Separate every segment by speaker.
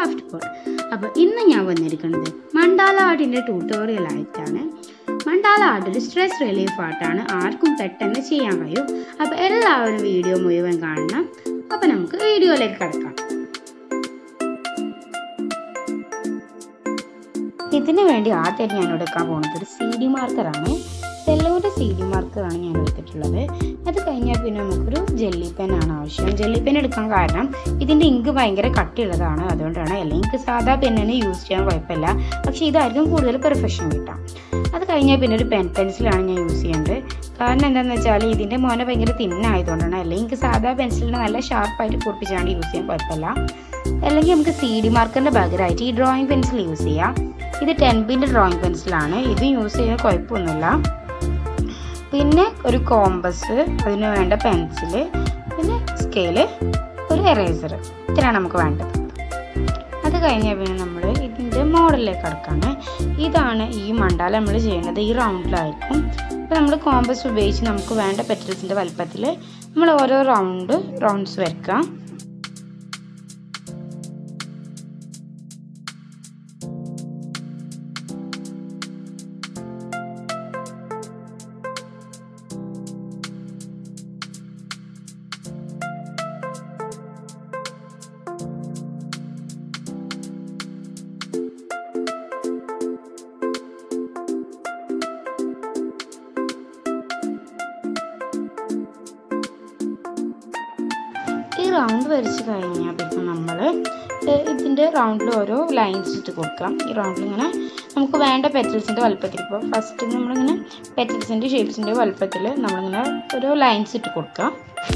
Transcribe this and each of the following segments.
Speaker 1: craft board അപ്പോൾ ഇന്ന് ഞാൻ വന്നിരിക്കുന്നത് മണ്ടാല ആർട്ടിൻ്റെ ട്യൂട്ടോറിയൽ ആയിട്ടാണ് മണ്ടാല ആർട്ട് ഒരു സ്ട്രെസ് റിലീഫ് ആർട്ടാണ് ആർക്കും പെട്ടെന്ന് ചെയ്യാൻ കഴിയും അപ്പോൾ എല്ലാവരും വീഡിയോ മുഴുവൻ കാണണം അപ്പോൾ നമുക്ക് വീഡിയോയിലേക്ക് കിടക്കാം ഇതിന് വേണ്ടി ആദ്യമായിട്ട് ഞാൻ എടുക്കാൻ പോകുന്നത് ഒരു സി ഡി മാർക്കറാണ് സെല്ലോൻ്റെ സി ഡി മാർക്കറാണ് ഞാൻ എടുത്തിട്ടുള്ളത് അത് കഴിഞ്ഞാൽ പിന്നെ നമുക്കൊരു ജെല്ലി പെന്നാണ് ആവശ്യം ജെല്ലി പെൻ എടുക്കാൻ കാരണം ഇതിൻ്റെ ഇങ്ക് ഭയങ്കര കട്ടിയുള്ളതാണ് അതുകൊണ്ടാണ് അല്ലെങ്കിൽ സാധാ പെന്നിന് യൂസ് ചെയ്യാൻ കുഴപ്പമില്ല പക്ഷേ ഇതായിരിക്കും കൂടുതൽ പെർഫെക്ഷൻ കിട്ടാം അത് കഴിഞ്ഞാൽ പിന്നെ ഒരു പെൻ പെൻസിലാണ് ഞാൻ യൂസ് ചെയ്യേണ്ടത് കാരണം എന്താണെന്ന് വെച്ചാൽ ഇതിൻ്റെ മോന ഭയങ്കര തിന്നായതുകൊണ്ടാണ് അല്ലെങ്കിൽ സാധാ പെൻസിലിന് നല്ല ഷാർപ്പായിട്ട് കുറിപ്പിച്ചാണ്ട് യൂസ് ചെയ്യാൻ കുഴപ്പമില്ല അല്ലെങ്കിൽ നമുക്ക് സി ഡി മാർക്കറിൻ്റെ പകരമായിട്ട് ഈ ഡ്രോയിങ് പെൻസിൽ യൂസ് ചെയ്യാം ഇത് ടെൻ ബിൻ്റെ ഡ്രോയിങ് പെൻസിലാണ് ഇത് യൂസ് ചെയ്യാൻ കുഴപ്പമൊന്നുമില്ല പിന്നെ ഒരു കോമ്പസ് അതിന് വേണ്ട പെൻസില് പിന്നെ സ്കെയില് ഒരു എറേസർ ഇത്രയാണ് നമുക്ക് വേണ്ടത് അത് കഴിഞ്ഞാൽ പിന്നെ നമ്മൾ ഇതിൻ്റെ മോഡലിലേക്ക് കിടക്കാണ് ഇതാണ് ഈ മണ്ടാല നമ്മൾ ചെയ്യുന്നത് ഈ റൗണ്ടിലായിരിക്കും അപ്പോൾ നമ്മൾ കോമ്പസ് ഉപയോഗിച്ച് നമുക്ക് വേണ്ട പെറ്റൽസിൻ്റെ വലുപ്പത്തിൽ നമ്മൾ ഓരോ റൗണ്ട് റൗണ്ട്സ് വരയ്ക്കാം ഈ റൗണ്ട് വരച്ച് കഴിഞ്ഞാൽ പിന്നെ നമ്മൾ ഇതിൻ്റെ റൗണ്ടിൽ ഓരോ ലൈൻസ് ഇട്ട് കൊടുക്കാം ഈ റൗണ്ടിൽ ഇങ്ങനെ നമുക്ക് വേണ്ട പെറ്റൽസിൻ്റെ വലുപ്പത്തിൽ ഇപ്പോൾ ഫസ്റ്റ് നമ്മളിങ്ങനെ പെറ്റൽസിൻ്റെ ഷേപ്സിൻ്റെ വലുപ്പത്തിൽ നമ്മളിങ്ങനെ ഓരോ ലൈൻസ് ഇട്ട് കൊടുക്കാം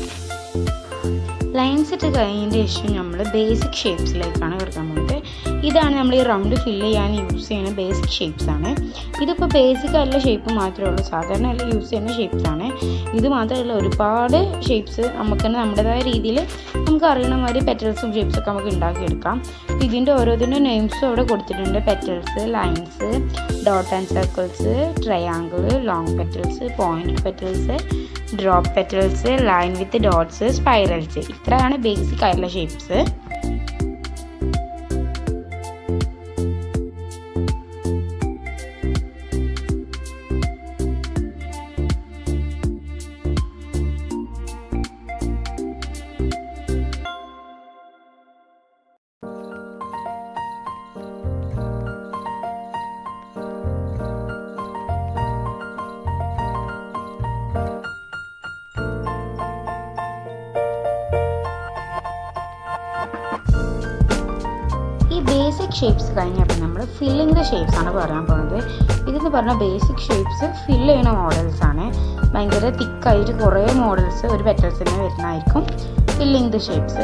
Speaker 1: ലൈൻസ് ഇട്ട് കഴിഞ്ഞതിന് ശേഷം നമ്മൾ ബേസിക് ഷേപ്സിലേക്കാണ് കിടക്കാൻ പോകുന്നത് ഇതാണ് നമ്മൾ ഈ റൗണ്ട് ഫില്ല് ചെയ്യാൻ യൂസ് ചെയ്യുന്ന ബേസിക് ഷേപ്സ് ആണ് ഇതിപ്പോൾ ബേസിക് ആയിട്ടുള്ള ഷേപ്പ് മാത്രമേ ഉള്ളൂ സാധാരണ എല്ലാം യൂസ് ചെയ്യുന്ന ഷേപ്സ് ആണ് ഇത് മാത്രമല്ല ഒരുപാട് ഷേപ്സ് നമുക്ക് തന്നെ നമ്മുടേതായ രീതിയിൽ നമുക്ക് അറിയണ മാതിരി പെറ്റൽസും ഷേപ്സൊക്കെ നമുക്ക് ഉണ്ടാക്കിയെടുക്കാം ഇതിൻ്റെ ഓരോന്നിൻ്റെ നെയിംസും അവിടെ കൊടുത്തിട്ടുണ്ട് petals lines dot and circles triangle long petals point petals drop petals line with dots spirals ഇത്രയാണ് ബേസിക് ആയിട്ടുള്ള ഷേപ്സ് ഈ ബേസിക് ഷേപ്സ് കഴിഞ്ഞപ്പോൾ നമ്മൾ ഫില്ലിംഗ് ദ ഷേപ്സ് ആണ് പറയാൻ പോകുന്നത് ഇതെന്ന് പറഞ്ഞാൽ ബേസിക് ഷേപ്സ് ഫില്ല് ചെയ്യുന്ന മോഡൽസ് ആണ് ഭയങ്കര തിക്കായിട്ട് കുറേ മോഡൽസ് ഒരു പെറ്റൽസ് തന്നെ വരുന്നതായിരിക്കും ഫില്ലിംഗ് ദ ഷേപ്സ്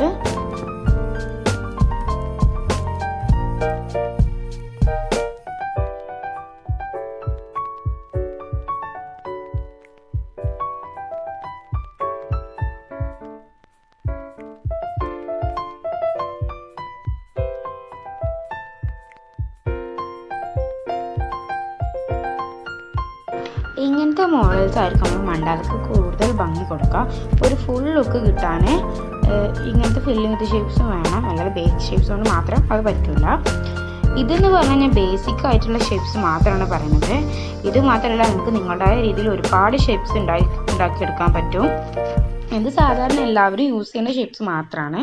Speaker 1: ഇങ്ങനത്തെ മോഡൽസ് ആയിരിക്കും നമ്മൾ മണ്ടാലക്ക് കൂടുതൽ ഭംഗി കൊടുക്കുക ഒരു ഫുൾ ലുക്ക് കിട്ടാൻ ഇങ്ങനത്തെ ഫില്ലിംഗ് ഷേപ്സും വേണം അല്ലാതെ ബേസിക് ഷേപ്സ് കൊണ്ട് മാത്രം അത് പറ്റില്ല ഇതെന്ന് പറഞ്ഞാൽ ഞാൻ ബേസിക് ആയിട്ടുള്ള ഷേപ്സ് മാത്രമാണ് പറയുന്നത് ഇത് മാത്രമല്ല നമുക്ക് നിങ്ങളുടേതായ രീതിയിൽ ഒരുപാട് ഷേപ്സ് ഉണ്ടായി ഉണ്ടാക്കിയെടുക്കാൻ പറ്റും ഇത് സാധാരണ എല്ലാവരും യൂസ് ചെയ്യുന്ന ഷേപ്സ് മാത്രമാണ്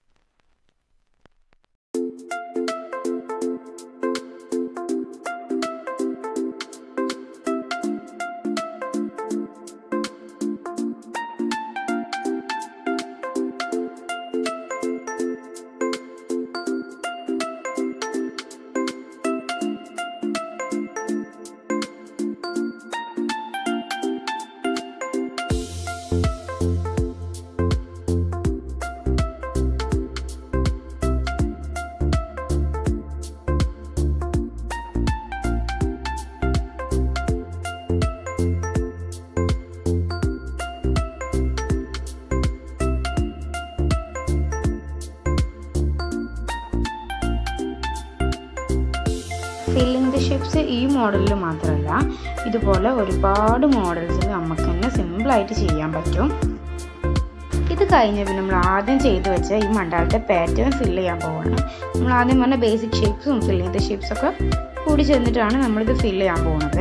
Speaker 1: ഫില്ലിംഗ് ദ ഷേപ്സ് ഈ മോഡലിൽ മാത്രമല്ല ഇതുപോലെ ഒരുപാട് മോഡൽസിൽ നമുക്ക് തന്നെ സിമ്പിളായിട്ട് ചെയ്യാൻ പറ്റും ഇത് കഴിഞ്ഞ പിന്നെ നമ്മൾ ആദ്യം ചെയ്ത് വെച്ച ഈ മണ്ടാലത്തെ പാറ്റേൺ ഫില്ല് ചെയ്യാൻ പോവാണ് നമ്മൾ ആദ്യം പറഞ്ഞ ബേസിക് ഷേപ്സും ഫില്ല് ചെയ്ത ഷേപ്സൊക്കെ കൂടി ചെന്നിട്ടാണ് നമ്മളിത് ഫില്ല് ചെയ്യാൻ പോകുന്നത്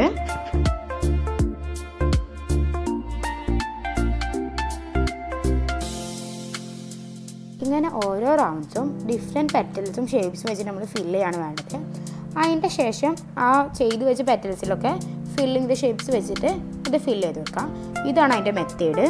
Speaker 1: ഇങ്ങനെ ഓരോ റൗണ്ട്സും ഡിഫറെൻറ്റ് പെറ്റൽസും ഷേപ്സും വെച്ച് നമ്മൾ ഫില്ല് ചെയ്യാണ് വേണ്ടത് അതിൻ്റെ ശേഷം ആ ചെയ്ത് വെച്ച പെറ്റൽസിലൊക്കെ ഫില്ലിങ് ദ ഷേപ്സ് വെച്ചിട്ട് ഇത് ഫില്ല് ചെയ്ത് വെക്കാം ഇതാണ് അതിൻ്റെ മെത്തേഡ്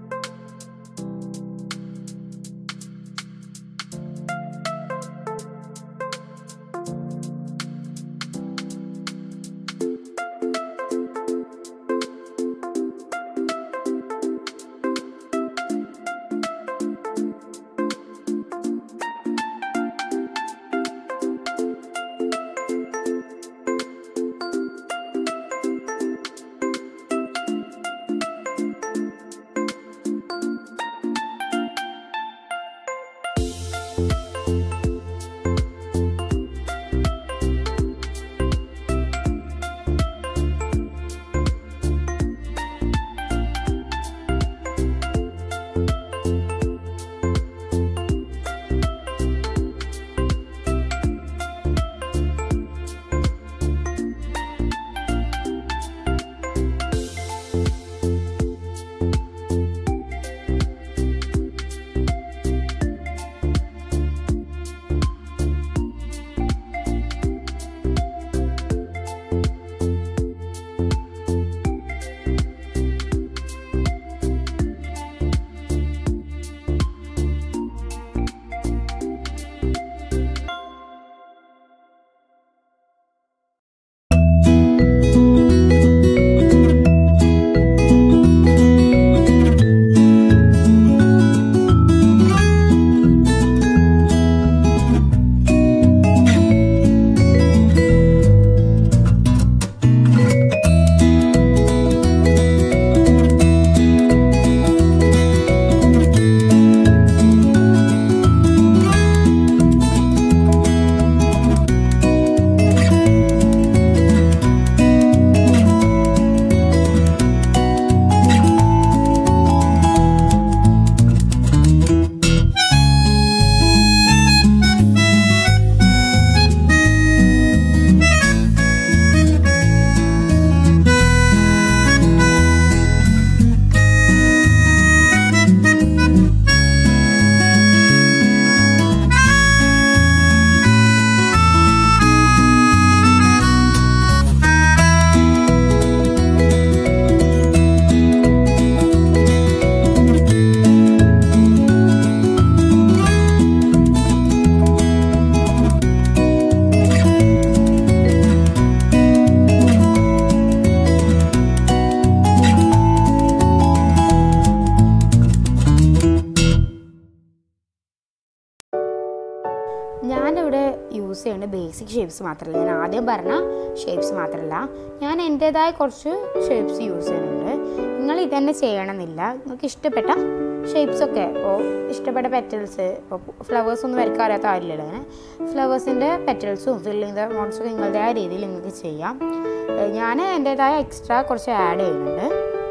Speaker 1: ഞാനിവിടെ യൂസ് ചെയ്യുന്നത് ബേസിക് ഷേപ്സ് മാത്രമല്ല ഞാൻ ആദ്യം പറഞ്ഞ ഷേപ്സ് മാത്രമല്ല ഞാൻ എൻ്റേതായ കുറച്ച് ഷേപ്സ് യൂസ് ചെയ്യുന്നുണ്ട് നിങ്ങൾ ഇതന്നെ ചെയ്യണമെന്നില്ല നിങ്ങൾക്ക് ഇഷ്ടപ്പെട്ട ഷേപ്സ് ഒക്കെ ഇപ്പോൾ ഇഷ്ടപ്പെട്ട പെറ്റൽസ് ഇപ്പോൾ ഫ്ലവേഴ്സ് ഒന്നും വരയ്ക്കാൻ അറിയാത്ത ആരില്ലല്ലോ അങ്ങനെ ഫ്ലവേഴ്സിൻ്റെ പെറ്റൽസും ഫില്ലിങ് ദ മോൺസൊക്കെ നിങ്ങളുടേതായ രീതിയിൽ നിങ്ങൾക്ക് ചെയ്യാം ഏഹ് ഞാൻ എൻ്റേതായ എക്സ്ട്രാ കുറച്ച് ആഡ് ചെയ്യുന്നുണ്ട്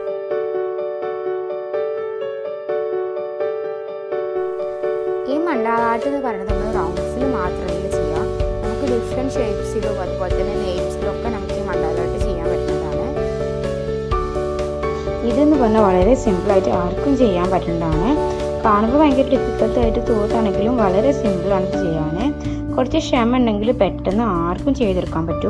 Speaker 1: ഈ മണ്ടാള ആർട്ട് എന്ന് പറയുന്നത് നമ്മൾ റൗണ്ട്സിൽ മാത്രമല്ല ചെയ്യാം നമുക്ക് ഡിഫറെൻറ്റ് ഷേപ്സിലും അതുപോലെ തന്നെ നെയിംസിലും ഒക്കെ നമുക്ക് ഈ മണ്ടാള ആർട്ട് ചെയ്യാൻ പറ്റുന്നതാണ് ഇതെന്ന് പറഞ്ഞാൽ വളരെ സിമ്പിളായിട്ട് ആർക്കും ചെയ്യാൻ പറ്റുന്നതാണ് കാണുമ്പോൾ ഭയങ്കര ഡിഫിക്കൽട്ട് ആയിട്ട് തോന്നാണെങ്കിലും വളരെ സിമ്പിളാണ് ഇത് ചെയ്യാൻ കുറച്ച് ക്ഷമ ഉണ്ടെങ്കിൽ പെട്ടെന്ന് ആർക്കും ചെയ്തെടുക്കാൻ പറ്റും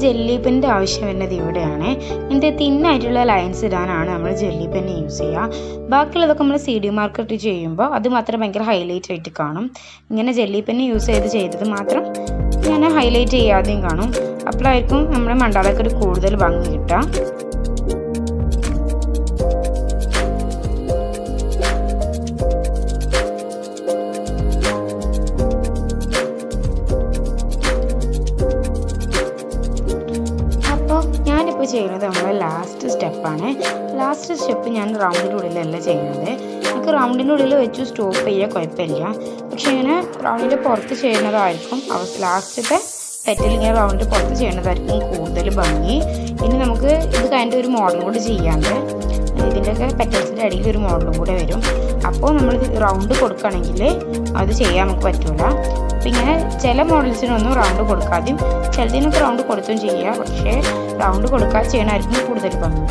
Speaker 1: ജെല്ലി പെൻ്റെ ആവശ്യം വരുന്നത് ഇവിടെയാണ് ഇങ്ങനത്തെ തിന്നായിട്ടുള്ള ലൈൻസ് ഇടാനാണ് നമ്മൾ ജെല്ലി പെൻ യൂസ് ചെയ്യുക ബാക്കിയുള്ളതൊക്കെ നമ്മൾ സി ഡി മാർക്കറ്റ് ചെയ്യുമ്പോൾ അത് മാത്രം ഭയങ്കര ഹൈലൈറ്റ് ആയിട്ട് കാണും ഇങ്ങനെ ജെല്ലി പെൻ യൂസ് ചെയ്ത് ചെയ്തത് മാത്രം ഇങ്ങനെ ഹൈലൈറ്റ് ചെയ്യാതെയും കാണും അപ്പോഴായിരിക്കും നമ്മുടെ മണ്ടാളൊക്കെ ഒരു കൂടുതൽ ഭംഗി കിട്ടുക അപ്പോൾ ഞാനിപ്പോൾ ചെയ്യുന്നത് നമ്മളെ ലാസ്റ്റ് സ്റ്റെപ്പാണ് ലാസ്റ്റ് സ്റ്റെപ്പ് ഞാൻ റൗണ്ടിൻ്റെ ഉള്ളിലല്ല ചെയ്യുന്നത് നമുക്ക് റൗണ്ടിൻ്റെ ഉള്ളിൽ വെച്ച് സ്റ്റോപ്പ് ചെയ്യുക കുഴപ്പമില്ല പക്ഷെ ഇങ്ങനെ റൗണ്ടിൻ്റെ പുറത്ത് ചെയ്യുന്നതായിരിക്കും അവസ്ഥ ലാസ്റ്റത്തെ പെറ്റൽ ഇങ്ങനെ റൗണ്ട് പുറത്ത് ചെയ്യുന്നതായിരിക്കും കൂടുതൽ ഭംഗി ഇനി നമുക്ക് ഇത് കഴിഞ്ഞിട്ട് ഒരു മോഡലും കൂടി ചെയ്യാണ്ട് ഇതിൻ്റെയൊക്കെ പെറ്റൽസിൻ്റെ അടിയിൽ ഒരു മോഡലും കൂടെ വരും അപ്പോൾ നമ്മൾ റൗണ്ട് കൊടുക്കുകയാണെങ്കിൽ അത് ചെയ്യാൻ നമുക്ക് പറ്റില്ല അപ്പം ഇങ്ങനെ ചില മോഡൽസിനൊന്നും റൗണ്ട് കൊടുക്കാതെയും ചിലതിനൊക്കെ റൗണ്ട് കൊടുത്തും ചെയ്യുക പക്ഷേ റൗണ്ട് കൊടുക്കാതെ ചെയ്യണമായിരിക്കും കൂടുതൽ ഭംഗി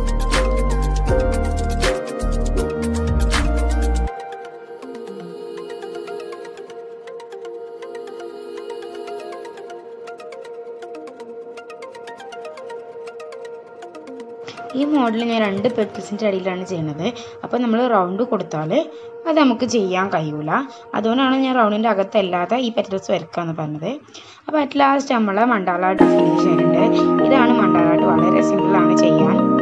Speaker 1: ഈ മോഡൽ ഞാൻ രണ്ട് പെറ്റൽസിൻ്റെ അടിയിലാണ് ചെയ്യുന്നത് അപ്പോൾ നമ്മൾ റൗണ്ട് കൊടുത്താൽ അത് നമുക്ക് ചെയ്യാൻ കഴിയൂല അതുകൊണ്ടാണ് ഞാൻ റൗണ്ടിൻ്റെ അകത്തല്ലാതെ ഈ പെറ്റൽസ് വരയ്ക്കാമെന്ന് പറഞ്ഞത് അപ്പോൾ അറ്റ് ലാസ്റ്റ് നമ്മൾ മണ്ടാളാട്ട് ഫിനിഷ് ചെയ്യുന്നുണ്ട് ഇതാണ് മണ്ടാളാട്ട് വളരെ സിമ്പിളാണ് ചെയ്യാൻ